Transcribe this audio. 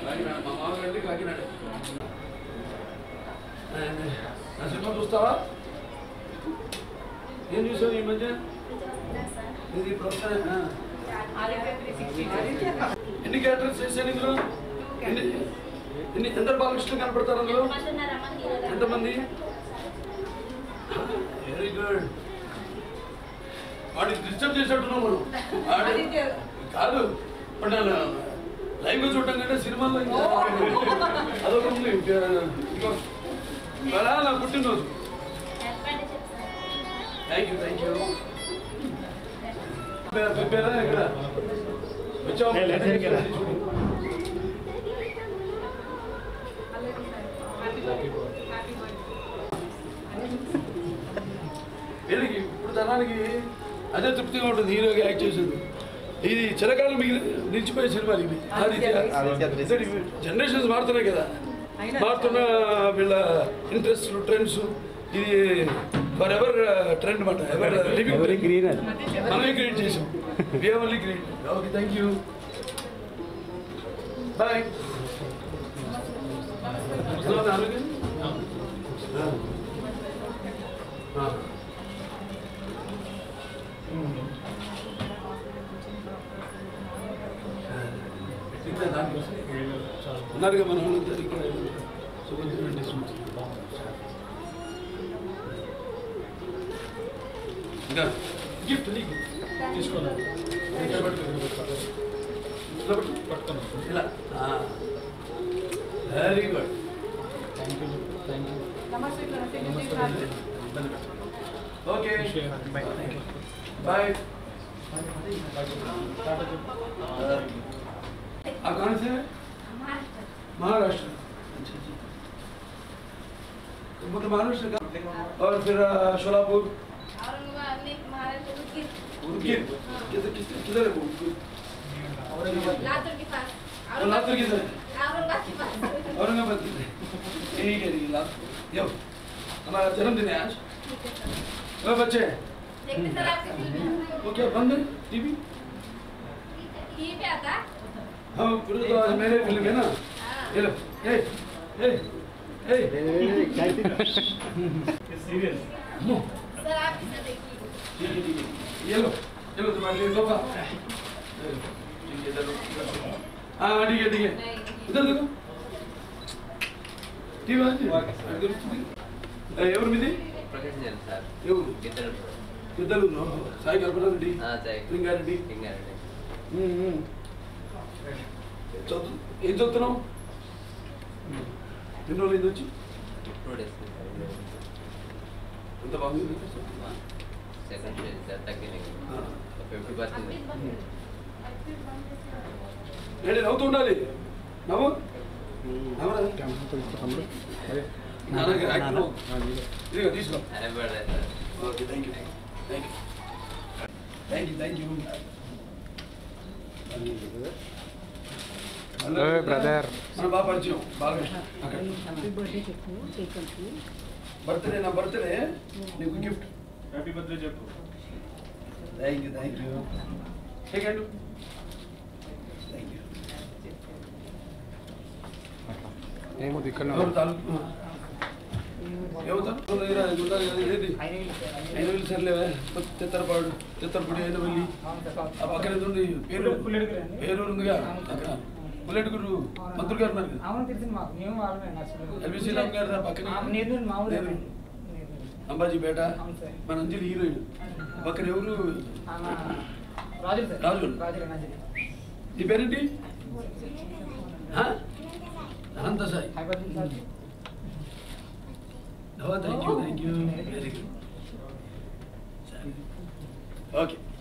కాకినాడ మా మామగారి కాకినాడ నా సినిమా చూస్తావా ఏం చూసావు ఈ మధ్య ఇది ఇప్పుడు వస్తానే ఎన్ని క్యారెక్టర్స్ చేశాను ఇందులో ఎన్ని ఎన్ని ఎందరు బాలకృష్ణ కనపడతారు అందులో ఎంతమంది వెరీ గుడ్ వాడికి డిస్టర్బ్ చేసేట్టున్నాం మనం వాడి కాదు బట్ లైవ్ గా చూడటం కంటే సినిమాలో ఇంకా అదొక ఉంది ఇంకో ఇవాళ నా పుట్టినరోజు థ్యాంక్ యూ థ్యాంక్ యూ పేరా ఇక్కడ వచ్చావు వీళ్ళకి ఇప్పుడు తనానికి అదే తృప్తిగా ఉంటుంది హీరోగా యాక్ట్ చేసేది ఇది చిరకాలం మిగిలి నిలిచిపోయే సినిమా ఇది ఆదిత్య జనరేషన్స్ మారుతున్నాయి కదా మారుతున్న వీళ్ళ ఇంట్రెస్ట్ ట్రెండ్స్ ఇది ఫర్ ఎవర్ ట్రెండ్ మాట ఎవర్ లివింగ్ గ్రీనర్ మనమే క్రియేట్ చేసాం we only create okay thank you bye ఉన్నారుగా మన వాళ్ళందరూ ఇక్కడ సుభద్ర రెడ్డి స్మృతి ఇంకా గిఫ్ట్ నీకు తీసుకోవాలి ఇక్కడ పట్టుకో. ఇలా పట్టుకో. ఇలా వెరీ గుడ్ ఓకే బాయ్ आप कहाँ से हैं महाराष्ट्र अच्छा जी तो मतलब महाराष्ट्र का और फिर अ, शोलापुर उदगीर किधर किधर किधर है वो उदगीर? लातूर के पास तो लातूर किधर है औरंगाबाद के पास औरंगाबाद किधर है ठीक है ठीक है लातूर यो हमारा जन्मदिन है आज ओ बच्चे देखते सर आपके टीवी वो क्या बंद है टीवी टीवी पे आता हाँ पूरे तो आज मेरे फिल्म है ना हाँ ये लो ए ए ए अम्मो, सर आप इसे देखिए ठीक है ठीक है ये लो ये लो तुम्हारे लिए लोगा ये लो, ठीक है इधर लो, इधर लो। हाँ हाँ, ठीक है ठीक है नहीं ఇద్దరు దిగు టీవీ ఆన్ చేయి. అటు తెలుస్తుంది. ఏ, ఎవరు మీది ప్రొఫెషన్ చేయాలి సార్ ఎవరు ఇద్దరు ఇద్దరు సాయి కల్పనారెడ్డి ఆ, సాయి. లింగారెడ్డి లింగారెడ్డి ఉమ్, ఉమ్. చదువు ఏం చదువుతున్నావు ఎన్ని రోజులు ఇది వచ్చి టూ డేస్ ఎంత బాగుంది సెకండ్ స్టేజ్ సార్ తగ్గింది ఆ. ఫిఫ్టీ పర్సెంట్ ఏంటి నవ్వుతూ ఉండాలి నవ్వు నవ్వరా నాన్నకి యాక్టర్ ఇదిగో తీసుకో happy birthday sir okay thank you thank you thank you thank you brother మన బాగా పరిచయం బాలకృష్ణ అక్కడ బర్త్డే నా బర్త్డే నీకు గిఫ్ట్ హ్యాపీ బర్త్డే చెప్పు thank you thank you second thank you ఏమో ఇక్కడ ఎవరు తాలూకు ఎవరు ఏది ఐనవల్లి సర్లేవే చిత్తరపాడు చిత్తరపూడి ఐనవల్లి ఆ పక్కన ఏదో ఉంది పేరు పేరూరు ఉందిగా అక్కడ పుల్లెడుగురు మంత్రులు గారు ఉన్నారు కదా అవును తెలిసింది మాకు మేము వాళ్ళమే నర్సులు ఎల్వి శ్రీరామ్ గారు ఆ పక్కన నేను మా ఊరే నేను. అంబాజీపేట అవును సార్. మన అంజలి హీరోయిన్ పక్కన ఎవరు రాజులు సార్ రాజులు. రాజులు రాజులు నీ పేరేంటి ఆ? Anantha Sai Hyderabad sir thank you thank you very good okay